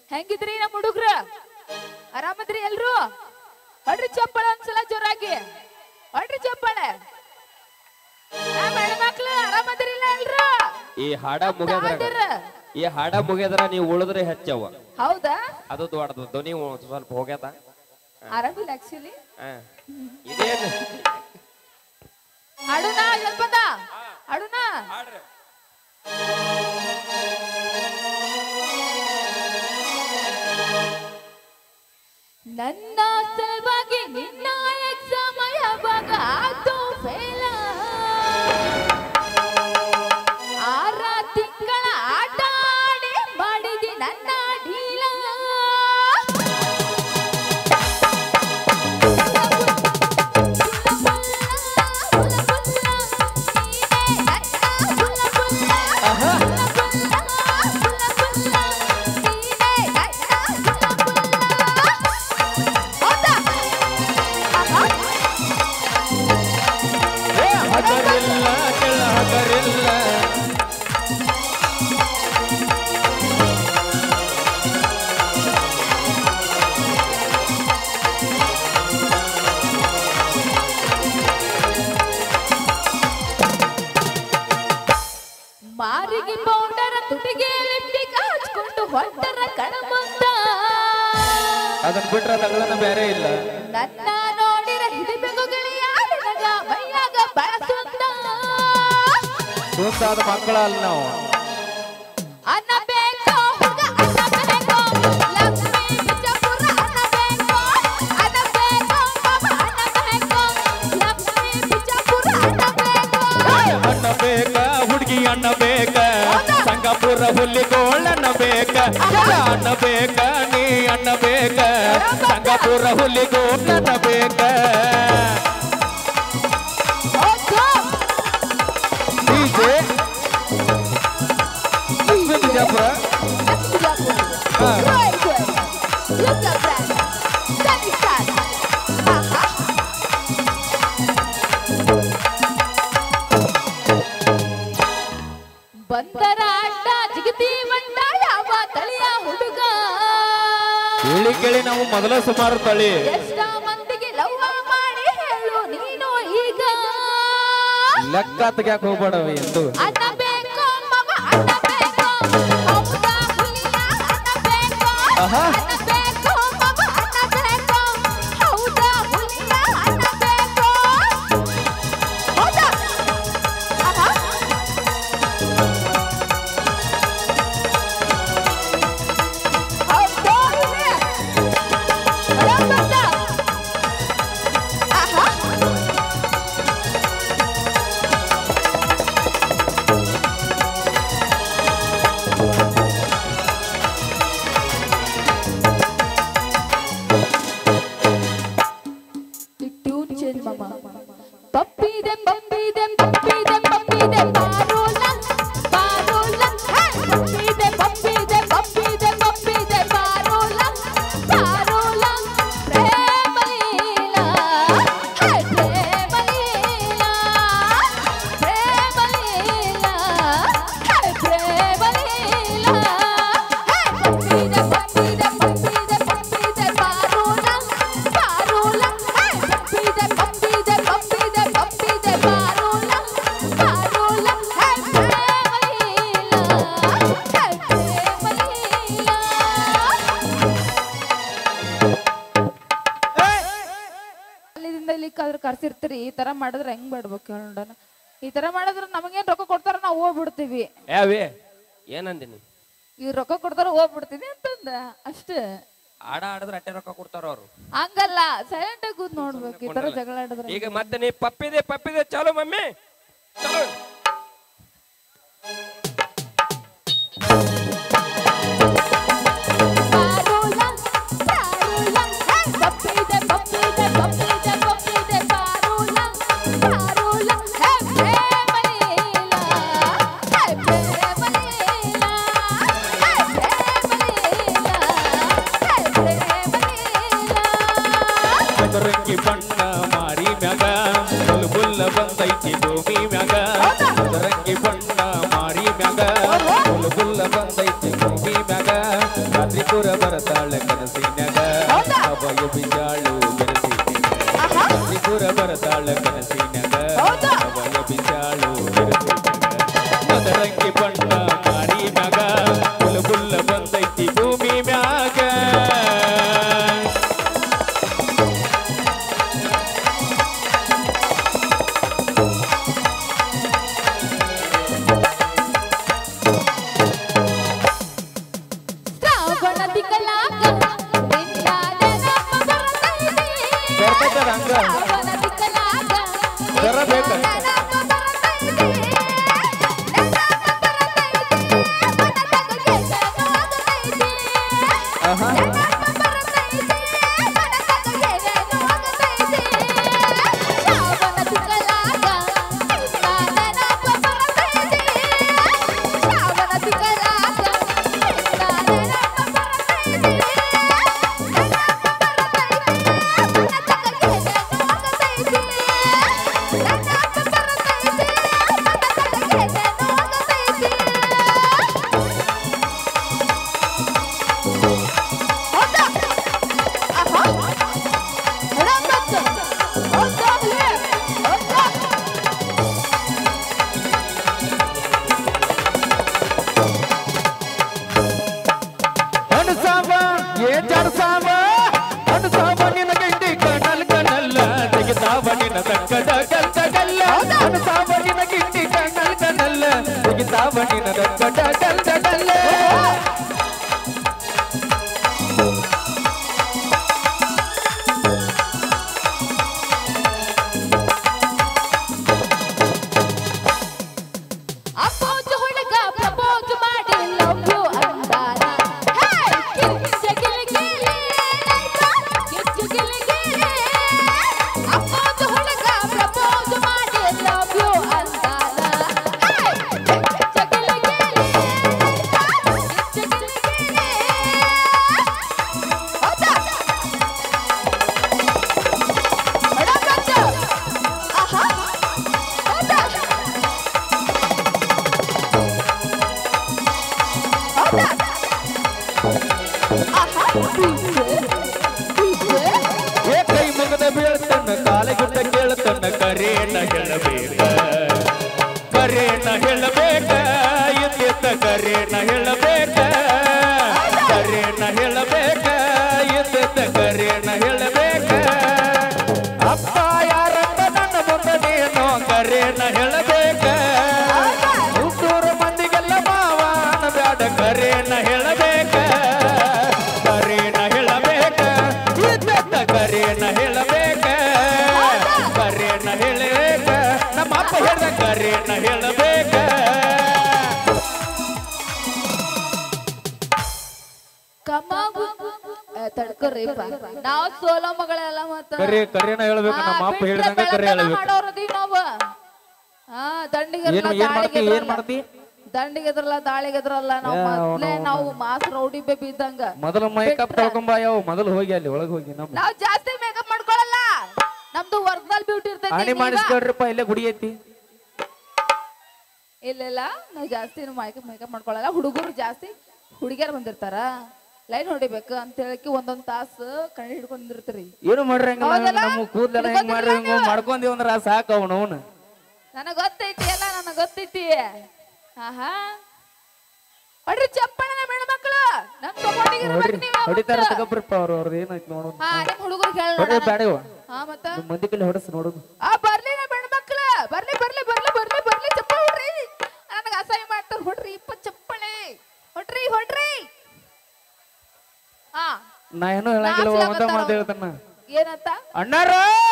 ಹೆಂಗಿದ್ರಿ ನಮ್ಮ ಹುಡುಗ್ರ ಆರಾಮದ್ರಿ ಎಲ್ರು ಹೊಡ್ರಿ ಚಪ್ಪಾಳೆ ಒಂದ್ಸಲ ಜೋರಾಗಿ ಹೊಡ್ರಿ ಚಪ್ಪಾಳೆ ನಮ್ಮ ಹೆಣ್ಮಕ್ಳು ಆರಾಮದ್ರಿಲ್ಲ ಎಲ್ರು ಈ ಹಾಡ ಮುಗಿದ್ರ ತಾದಿರ. ಈ ಹಾಡ ಮುಗಿದ್ರ ನೀವು ಉಳಿದ್ರೆ ಹೆಚ್ಚವ ಹೌದಾ ಅದು ದೊಡ್ಡದು ಧ್ವನಿ ಒಂದ್ ಸ್ವಲ್ಪ ಹೋಗ್ಯದ ಆರಾಮಿಲ್ಲ ಆಕ್ಚುಲಿ ಆ. ಇದೇನು ಅಡುನ ಎಲ್ಪದ ಅಡುನ ಹಾಡ್ರಿ ನನ್ನ ಸಲುವಾಗಿ ನಿನ್ನ ಎಕ್ಸಾಮ್ ಯಾವಾಗ ಆತು ಫೇಲ ಆರ ತಿಂಗಳ ಆಟ ಆಡಿ ಮಾಡಿದಿ ನನ್ನ ಢೀಲ ಹಗರಿಲ್ಲ ಕೆಳ ಹಗರಿಲ್ಲ ಮಾರಿಗೆ ಪೌಡರ್ ತುಟಿಗೆ ಲಿಪ್ಟಿಕ್ ಹಚ್ಕೊಂಡು ಹೊಂಟರ ಕಣಮುಂದ ಅದನ್ನ ಬಿಟ್ರೆ ತಗಳನ ಬೇರೆ ಇಲ್ಲ ನನ್ನ ನೋಡಿರ ಹಿಡಿಬೇಕು ಗೆಳೆಯ ನಿನಗ ಮೈಯಾಗ ಬಳಸುತ್ತ ಸುಸ್ತಾದ ಮಕ್ಕಳ ಅಲ್ಲ ನಾವು ಅನ್ನ ಬೇಕು ಹುಡುಗ ಅನ್ನ ಬೇಕು ಲಕ್ಷ್ಮೀ ಬಿಜಾಪುರ ಅನ್ನ ಬೇಕು ಅನ್ನ ಬೇಕು ಮಾಮ ಅನ್ನ ಬೇಕು ಲಕ್ಷ್ಮೀ ಬಿಜಾಪುರ ಅನ್ನ ಬೇಕು ಅಣ್ಣ ಬೇಕ ಹುಡುಗಿ ಅಣ್ಣ ಬೇಕ ಸಂಗಾಪುರ ಹುಲಿ ಗೋಳಣ್ಣ ಬೇಕ ಕೆಳ ಅಣ್ಣ ಬೇಕ ನೀ ಅಣ್ಣ ಬೇಕ ಸಂಗಾಪುರ ಹುಲಿ ಗೋಳಣ್ಣ ಬೇಕ ಹೌದು ಡಿಜೆ ಲಕ್ಷ್ಮೀ ಬಿಜಾಪುರ ಹಾ. ಬಂದರ ಅಡ್ಡ ಜಿಗತಿ ಮಂಡ ಯಾವ ತಳಿಯ ಹುಡುಗ ಕೇಳಿ ಕೇಳಿ ನಾವು ಮೊದಲ ಸುಮಾರು ತಳಿ ಎಷ್ಟ ಮಂದಿಗೆ ಲವ್ವ ಮಾಡಿ ಹೇಳು ನೀನು ಈಗ ಲೆಕ್ಕ ತೆಗ್ಯಾಕ ಹೋಗ್ಬೇಡವಿ ಎಂದು ಅನ್ನ ಬೇಕು ಮಗ ಅನ್ನ ಬೇಕು ಹೌದಾ ಹುಲಿಯ ಅನ್ನ ಬೇಕು ಆಹಾ. ಅನ್ನ ಬೇಕು ಮಗ ಅನ್ನ ಬೇಕು ಹೌದಾ ಹುಲಿಯ ಅನ್ನ ಬೇಕು ಹೌದಾ ಆಹಾ. ಹೌದಾ ಹುಲಿಯ? ಹೌದಾ? ಆಹಾ. ಟ್ಯೂನ್ ಚೇಂಜ್ ಮಾಮ ಪಪ್ಪಿದೆ ಪಪ್ಪಿದೆ ಪಪ್ಪಿದೆ ಪಪ್ಪಿದೆ ಬಾರೋಲ ಬಾರೋಲ ಹೇ ಪಪ್ಪಿದೆ ಪಪ್ಪಿದೆ ಪಪ್ಪಿದೆ ಪಪ್ಪಿದೆ ಬಾರೋಲ ಬಾರೋಲ ಪ್ರೇಮ ಲೀಲಾ ಹೇ ಪ್ರೇಮ ಲೀಲಾ ಪ್ರೇಮ ಲೀಲಾ ಹೇ ಪ್ರೇಮ ಲೀಲಾ ಹೇ ಪಪ್ಪಿದೆ ಪಪ್ಪಿದೆ ಪಪ್ಪಿದೆ ಪಪ್ಪಿದೆ ಬಾರೋಲ ಬಾರೋಲ ಹೇ ಪಪ್ಪಿದೆ ಪಪ್ಪಿದೆ ಪಪ್ಪಿದೆ ಪಪ್ಪಿದೆ ಬಾರೋಲ ಬಾರೋಲ ಹೇ ಪ್ರೇಮ ಲೀಲಾ ಹೇ ಪ್ರೇಮ ಲೀಲಾ ಅಲ್ಲಿಂದ ಇಲ್ಲಿಕ್ಕಾದ್ರೆ ಕರ್ಸಿರ್ತೀರಿ ಈ ತರ ಮಾಡಿದ್ರೆ ಹೆಂಗ್ ಮಾಡ್ಬೇಕು ನೋಡೋಣ ಈ ತರ ಮಾಡಿದ್ರೆ ನಮಗೇನ್ ರೊಕ್ಕ ಕೊಡ್ತಾರ ನಾವು ಹೋಗ್ಬಿಡ್ತೀವಿ ಯಾವೇ ಏನಂದಿನಿ ಇವ್ರು ರೊಕ್ಕ ಕೊಡ್ತಾರ ಹೋಗ್ಬಿಡ್ತೀವಿ ಅಂತಂದ ಅಷ್ಟೇ ಆಡ ಆಡಿದ್ರೆ ಅಟ್ಟೆ ರೊಕ್ಕ ಕೊಡ್ತಾರ ಅವರು ಹಂಗಲ್ಲ ಸೈಲೆಂಟ್ ಆಗಿ ಕೂತ್ ನೋಡ್ಬೇಕು ಈ ತರ ಜಗಳ ಆಡಿದ್ರೆ ಈಗ ಮತ್ತೆ ನೀ ಪಪ್ಪಿದೆ ಪಪ್ಪಿದೆ ಚಾಲು ಮಮ್ಮಿ ಚಲೋ ಬಾರೋಲ, ಬಾರೋಲ, ಹೇ, ಪಪ್ಪಿದೆ, ಪಪ್ಪಿದೆ, ಪಪ್ಪಿದೆ, ಪಪ್ಪಿದೆ, ಬಾರೋಲ, ಬಾರೋಲ, ಹೇ, ಪ್ರೇಮ ಲೀಲಾ, ಹೇ, ಪ್ರೇಮ ಲೀಲಾ, ಹೇ, ಪ್ರೇಮ ಲೀಲಾ, ಹೇ, ಪ್ರೇಮ ಲೀಲಾ. ಅದರಂಗಿ ಬಣ್ಣ ಮಾರಿ ಮ್ಯಾಗ ಬುಲ್ ಬುಲ್ಲ ಬಂದೈತಿ ಭೂಮಿ ಮ್ಯಾಗ ಅದರಂಗಿ ಬಣ್ಣ ಮಾರಿ ಮ್ಯಾಗ ಬುಲ್ ಬುಲ್ಲ ಬಂದೈತಿ ಭೂಮಿ ಮ್ಯಾಗ ರಾತ್ರಿ ಗಾಜಿಪುರ ಬರತಾಳ ಕನಸಿನ್ಯಾಗ ಹೌದಾ? ಅಭಯ ಬಿಜಾಳು ಬೆರಸಿನ್ಯಾಗ ಆಹಾ. ಗಾಜಿಪುರ ಬರತಾಳ ಕನಸಿನ್ಯಾಗ ಹೌದಾ? ಅಭಯ ಬಿಜಾಳು ಬೆರಸಿನ್ಯಾಗ ಮದರಂಗಿ ಬಣ್ಣ ಮಾರಿ ಮ್ಯಾಗ ಬುಲ್ಲ ಬುಲ್ಲ ಬಂದೈತಿ ಭೂಮಿ ಮ್ಯಾಗ ಶ್ರಾವಣ ತಿಂಗಳಾಗ ನಿನ್ನಾದ ನಾಮ ಬರತೈತಿ. ಬರ್ತೈತಲ್ಲ ಹಂಗ? ಶ್ರಾವಣ ತಿಂಗಳಾಗ ಬರಬೇಕ? ನಿನ್ನಾದ ನಾಮ ಬರತೈತಿ. ನನ್ನ ನಾಮ ಬರತೈತಿ. ಮನದಾಗ ಏನೇನೋ ಆಗತೈತಿ. ಆಹಾ. ನನ್ನ ನಾಮ ಬರತೈತಿ. ಮನದಾಗ ಏನೇನೋ ಆಗತೈತಿ. ಶ್ರಾವಣ ತಿಂಗಳಾಗ ನಿನ್ನಾದ ನಾಮ ಬರತೈತಿ. ಶ್ರಾವಣ ತಿಂಗಳಾಗ ನಿನ್ನಾದ ನಾಮ ಬರತೈತಿ. ಅಣಸಾವ ಏ ಜಡಸಾವ ಅಣಸಾವ ನಿನ ಗಂಡಿ ಕಣಲ್ ಕಣಲ್ಲ ತೆಗಿತಾವ ನಿನ ದಕ್ಕಡ ಗಲ್ದ ಗಲ್ಲ ಅಣಸಾವ ನಿನ ಗಿಂಡಿ ಕಣಲ್ ಕಣಲ್ಲ ತೆಗಿತಾವ ನಿನ ದಕ್ಕಡ ಗಲ್ದ ಗಲ್ಲ ಅಪ್ಪೋಜು ಹುಡುಗ ಪ್ರಪೋಸ್ ಮಾಡಿ ಲವ್ ಯು ಅಂದಾನ ಹೇ ಕಿಚ್ಚ ಗಿಲಿಗಿಲಿ ಕಿಚ್ಚ ಗಿಲಿಗಿಲಿ ಅಪ್ಪೋಜು ಹುಡುಗ ಪ್ರಪೋಸ್ ಮಾಡಿ ಲವ್ ಯು ಅಂದಾನ ಹೇ ಕಿಚ್ಚ ಗಿಲಿಗಿಲಿ ಕಿಚ್ಚ ಗಿಲಿಗಿಲಿ ಹೌದಾ ಮೇಡಮ್ ಡಾಕ್ಟರ್ ಆಹಾ ಹೌದಾ ಹೌದಾ ಆಹಾ ಪಿಜ್ಜೆ ಪಿಜ್ಜೆ ಏ ಕೈ ಮುಗದ ಬೀಳ್ತನ್ನ ಕಾಲಗುಟ್ಟ ಕೇಳ್ತನ್ನ ಕರೇನ ಹೇಳಬೇಕ ಕರೇನ ಹೇಳಬೇಕ ಇದ್ದಿದ್ದ ಕರೇನ ಹೇಳಬೇಕ ಕರೇನ ಹೇಳಬೇಕ ಇದ್ದಿದ್ದ ಕರೇನ ಹೇಳಬೇಕ ಅಪ್ಪ ಯಾರಂತ ನನ್ನ ಮುಂದೆ ನೀನು ಕರೇನ ಹೇಳಬೇಕ ಹುಟ್ಟೂರು ಮಂದಿಗೆಲ್ಲ ಮಾವ ಬ್ಯಾಡ ಕರೇನ ಹೇಳಬೇಕ ಕರೇನ ಹೇಳಬೇಕ ಇದ್ದತ್ತ ಕರೇನ ಹೇಳಬೇಕ ಕರೇನ ಹೇಳಬೇಕ ನಮ್ಮ ಅಪ್ಪ ಹೇಳ್ದ ಕರೇನ ಹೇಳಬೇಕ ಕಮಾಗು ತಡ್ಕೊರಿಪ್ಪ ನಾವು ಸೋಲೋ ಮಗಳೆಲ್ಲ ಮತ್ತ ಕರೆ ಕರೇನ ಹೇಳಬೇಕು ನಮ್ಮ ಅಪ್ಪ ಹೇಳ್ದಂಗ ಕರೆ ಹೇಳಬೇಕು ಮಾಡೋರದೀವಿ ನಾವು ಹಾ ದಂಡಿಗೆ ಏನು ಏನ್ ಮಾಡ್ತಿ ಏನ್ ಮಾಡ್ತಿ ದಂಡಿಗೆ ಎದ್ರಲ್ಲ ದಾಳಿಗೆ ಎದ್ರಲ್ಲ ನಾವು ಯಾ, ಮೊದ್ಲೇ ಅವ್ನು- ನಾವು ಮಾಸ್ ರೌಡಿ ಬೇಬಿ ಇದ್ದಂಗ ಮೊದಲು ಮೈಕಪ್ ತಗೊಂಬ ಯಾವ ಮೊದಲು ಹೋಗಿ ಅಲ್ಲಿ ಒಳಗೆ ಹೋಗಿ ನಮ್ಮ ನಾವು ಜಾಸ್ತಿ ಮೇಕಪ್ ಮಾಡ್ಕೊಳಲ್ಲ ನಮ್ದು ಒರಿಜಿನಲ್ ಬ್ಯೂಟಿ ಆಣಿ ಇರ್ತೈತಿ ನೀವ- ಮಾಡಿಸ್ಕೊಳ್ರಿಪ್ಪ ಇಲ್ಲೇ ಗುಡಿ ಐತಿ ಇಲ್ಲ ಇಲ್ಲ ನಾವು ಜಾಸ್ತಿ ಮೇಕಪ್ ಮೇಕಪ್ ಮಾಡ್ಕೊಳಲ್ಲ ಹುಡುಗರು ಜಾಸ್ತಿ ಹುಡುಗಿಯರ್ ಬಂದಿರ್ತಾರ ಲೈನ್ ಹೊಡಿಬೇಕು ಅಂತ ಹೇಳಕ್ಕೆ ಒಂದೊಂದ್ ತಾಸು ಕಣ್ಣು ಹಿಡ್ಕೊಂಡಿರ್ತೀರಿ ಏನು ಮಾಡ್ರಿ ಹಂಗಲ್ಲ ಹೌದಲ್ಲ? ನಮ್ಮ ಕೂದಲೆಲ್ಲ ಹೆಂಗ್ ಮಾಡ್ರಿ ಹಿಂಗ ಮಾಡ್ಕೊಂಡಿ ಅಂದ್ರ ಸಾಕು ಅವನು ಅವನು ನನಗ್ ಗೊತ್ತೈತಿ ಎಲ್ಲ ನನಗ್ ಗೊತ್ತೈತಿ ಆಹಾ ಹೊಡ್ರಿ ಚಪ್ಪಳನ ಹೆಣ್ಮಕ್ಳು ನಮ್ ತಗೊಂಡಿಗಿರ್ಬೇಕು ನೋಡ್ರಿ ನೀವು ಹೊಡಿತಾರ ಯಾವತ್ತೂ. ತಗೋಬ್ರಪ್ಪ ಅವ್ರು ಅವ್ರದ್ದು ಏನೈತಿ ನೋಡು ಹಾ ನಿಮ್ ಹುಡುಗರಿಗೆ ಹೊಡ್ರಿ ಹೇಳ ಬ್ಯಾಡವ ಹಾ ಮತ್ತ ನಿಮ್ಮ ಮಂದಿ ಕೈಲಿ ಹೊಡಸ್ ನೋಡುದು ಆ ಬರ್ಲಿ ನಮ್ಮ ಹೆಣ್ಮಕ್ಳು ಬರ್ಲಿ ಬರ್ಲಿ ಬರ್ಲಿ ಬರ್ಲಿ ಬರ್ಲಿ ಚಪ್ಪಳ ಹೊಡ್ರಿ ನನಗ್ ಅಸಹ್ಯ ಮಾಡ್ತಾರ ಹೊಡ್ರಿ ಇಪ್ಪತ್ ಚಪ್ಪಳೆ ಹೊಡ್ರಿ ಹೊಡ್ರಿ ಹಾ ನಾ ಏನೋ ಹೇಳಂಗಿಲ್ಲ ನಾಚ್ಲ ಒಂದ ಮಾತು ಬರ್ತಾರ ಹೇಳ್ತಾನ ಏನಂತ ಅಣ್ಣಾರ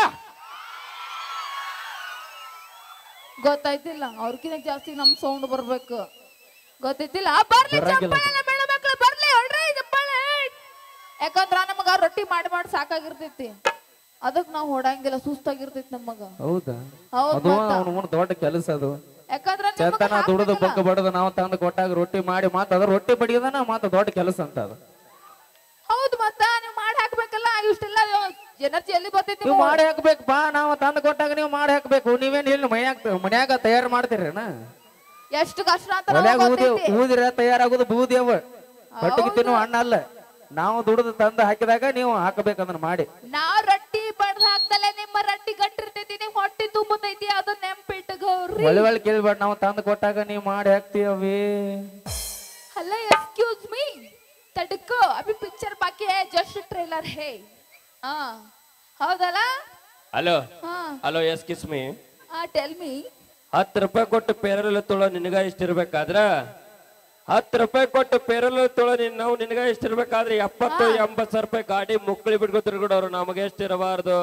ಗೊತ್ತಾಯ್ತಿಲ್ಲ ಅವ್ರಕಿನ ಜಾಸ್ತಿ ನಮ್ ಸೌಂಡ್ ಬರ್ಬೇಕು ಗೊತ್ತೈತಿಲ್ಲ ಆ, ಬರ್ಲಿ ಬರಂಗಿಲ್ಲ. ಚಪ್ಪಾಳೆ ಬೆಳೆ ಮಕ್ಳು ಬರ್ಲಿ ಹೊಡ್ರಿ ಚಪ್ಪಾಳೆ ಯಾಕಂದ್ರ ನಮಗ ರೊಟ್ಟಿ ಮಾಡಿ ಮಾಡಿ ಸಾಕಾಗಿರ್ತೈತಿ ಅದಕ್ ನಾವ್ ಹೊಡಂಗಿಲ್ಲ ಸುಸ್ತಾಗಿರ್ತೈತಿ ನಮಗ ಹೌದಾ ಹೌದ್ ಅದು ಮತ್ತ. ಅವನು ದೊಡ್ಡ ಕೆಲಸ ಅದು ಯಾಕಂದ್ರ ನಿಮಗ ಚಂತನ ದುಡಿದು ಹಾಕ್ಬೇಕಲ್ಲ. ಬಗ್ಗ ಬಡದು ನಾವು ತಂದು ಕೊಟ್ಟಾಗ ರೊಟ್ಟಿ ಮಾಡಿ ಮಾತ ಅದ ರೊಟ್ಟಿ ಬಡಿಯೋದನ ಮಾತ ದೊಡ್ಡ ಕೆಲಸ ಅಂತ ಅದು ಹೌದ್ ಮತ್ತ ನೀವ್ ಮಾಡಿ ಹಾಕ್ಬೇಕಲ್ಲ ಇಷ್ಟೆಲ್ಲ ಎನರ್ಜಿ ಎಲ್ಲಿ ಬರ್ತೈತಿ ನೀವು ಮಾಡಿ ಹಾಕ್ಬೇಕಪ್ಪ ನಾವು ತಂದು ಕೊಟ್ಟಾಗ ನೀವು ಮಾಡಿ ಹಾಕ್ಬೇಕು ನೀವೇನ್ ಇಲ್ಲಿ ಮನ್ಯಾಗ ಮನ್ಯಾಗ ತಯಾರು ಮಾಡ್ತೀರೇನ ಎಷ್ಟು ಕಷ್ಟ ಅಂತ ನಮಗ್ ಒಲ್ಯಾಗ ಊದಿ ಗೊತ್ತೈತಿ. ಊದಿರ ತಯಾರಾಗೋದು ಬೂದಿ ಅವ ಹೊಟ್ಟಿಗೆ ತಿನ್ನು ಹಣ್ಣ ಅಲ್ಲ ನಾವು ದುಡ್ದು ತಂದು ಹಾಕಿದಾಗ ನೀವು ಹಾಕಬೇಕಂದ್ರೆ ಮಾಡಿ ನಾವ್ ರೊಟ್ಟಿ ಬಡ್ದ್ ಹಾಕ್ದಲೆ ನಿಮ್ಮ ರೊಟ್ಟಿ ಗಟ್ಟಿರ್ತೈತಿ ನಿಮ್ ಹೊಟ್ಟಿ ತುಂಬತೈತಿ ಅದು ನೆಂಪಿಟ್ಕೋರಿ ಒಳ್ಳೆ ಒಳ್ಳೆ ಕೇಳ್ಬೇಡ ನಾವು ತಂದು ಕೊಟ್ಟಾಗ ನೀವು ಮಾಡಿ ಹಾಕ್ತೀವಿ ಅಲ್ಲ ಎಕ್ಸ್ಕ್ಯೂಸ್ ಮೀ ತಡ್ಕೋ ಅಭಿ ಪಿಕ್ಚರ್ ಬಾಕಿ ಹೇ ಜಸ್ಟ್ ಟ್ರೇಲರ್ ಹೇ ಹಾ ಹೌದಲ್ಲ ಹಲೋ ಹಾ ಹಲೋ ಎಸ್ ಕಿಸ್ಮಿ ಹಾ ಟೆಲ್ ಮೀ ಹತ್ತು ರೂಪಾಯಿ ಕೊಟ್ಟು ಪೇರಲ್ ತೊಳೋ ನಿನಗ ಇಷ್ಟಿರ್ಬೇಕಾದ್ರ ಹತ್ತು ರೂಪಾಯಿ ಕೊಟ್ಟು ಪೇರಲ್ ತೊಳೋ ನಿನ್ ನಾವು ನಿನಗ ಇಷ್ಟಿರ್ಬೇಕಾದ್ರೆ ಎಪ್ಪತ್ತು ಎಂಬತ್ತು ಸಾವಿರ ರೂಪಾಯಿ ಗಾಡಿ ಮುಕ್ಕಳಿ ಬಿಟ್ಕೊ ತಿರ್ಗಿಡೋರು ನಮಗೆ ಎಷ್ಟಿರಬಾರ್ದು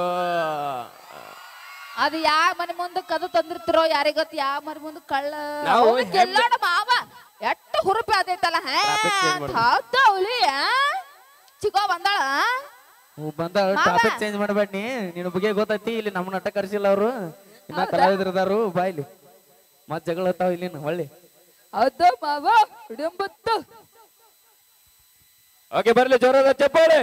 ಅದು ಯಾ ಮನೆ ಮುಂದೆ ಕದು ತಂದಿರ್ತಿರೋ ಯಾರಿಗ್ ಗೊತ್ತ ಯಾ ಮನೆ ಮುಂದೆ ಕಳ್ಳ ನಾವು ಅವ್ನಿಗ್ ಎಲ್ಲಾಡ ಮಾವ ಎಟ್ಟು ಹುರುಪಿ ಆದೈತಲ್ಲ ಹೇ ಹೌದ ಹುಲಿ ಚಿಗೋ ಬಂದಾಳ ಬಂದ ಟಾಪಿಕ್ ಚೇಂಜ್ ಮಾಡಬೇಡ ನೀ ನಿನ್ನ ಬಗ್ಗೆ ಗೊತ್ತೈತಿ ಇಲ್ಲಿ ನಮ್ಮ ನಟ ಕರ್ಸಿಲ್ಲ ಅವರು ಇನ್ನ ಕಲಾವಿದರದಾರು ಬಾಯ್ಲಿ ಮತ್ ಜಗಳ ಹತ್ತಾವ ಇಲ್ಲಿ ಹೊಳ್ಳಿ ಹೌದ ಮಾವ ಹಿಡಿಯಂಬತ್ತು ಓಕೆ ಬರ್ಲಿ ಜೋರದ ಚಪ್ಪಾಳೆ